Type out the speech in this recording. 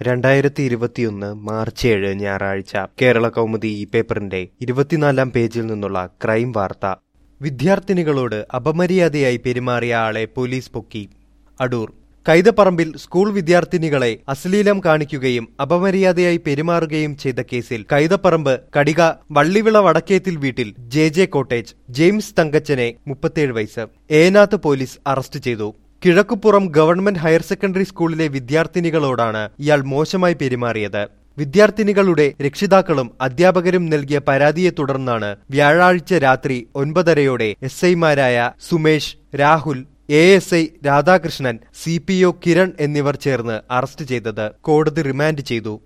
രണ്ടായിരത്തി ഇരുപത്തിയൊന്ന് മാർച്ച് ഏഴ് ഞായറാഴ്ച കേരള കൗമുദി ഈ പേപ്പറിന്റെ ഇരുപത്തിനാലാം പേജിൽ നിന്നുള്ള ക്രൈം വാർത്ത വിദ്യാർത്ഥിനികളോട് അപമര്യാദയായി പെരുമാറിയ ആളെ പോലീസ് പൊക്കി അടൂർ കൈതപ്പറമ്പിൽ സ്കൂൾ വിദ്യാർത്ഥിനികളെ അശ്ലീലം കാണിക്കുകയും അപമര്യാദയായി പെരുമാറുകയും ചെയ്ത കേസിൽ കൈതപ്പറമ്പ് കടിക വള്ളിവിള വടക്കേത്തിൽ വീട്ടിൽ ജെ ജെ കോട്ടേജ് ജെയിംസ് തങ്കച്ചനെ മുപ്പത്തിയേഴ് വയസ്സ് ഏനാത്ത് പോലീസ് അറസ്റ്റ് ചെയ്തു കിഴക്കുപുറം ഗവൺമെന്റ് ഹയർ സെക്കൻഡറി സ്കൂളിലെ വിദ്യാർത്ഥിനികളോടാണ് ഇയാൾ മോശമായി പെരുമാറിയത് വിദ്യാർത്ഥിനികളുടെ രക്ഷിതാക്കളും അധ്യാപകരും നൽകിയ പരാതിയെ തുടർന്നാണ് വ്യാഴാഴ്ച രാത്രി ഒൻപതരയോടെ എസ് ഐമാരായ Sumesh Rahul A S I Radhakrishnan C P O Kiran എന്നിവർ ചേർന്ന് അറസ്റ്റ് ചെയ്തത് കോടതി റിമാൻഡ് ചെയ്തു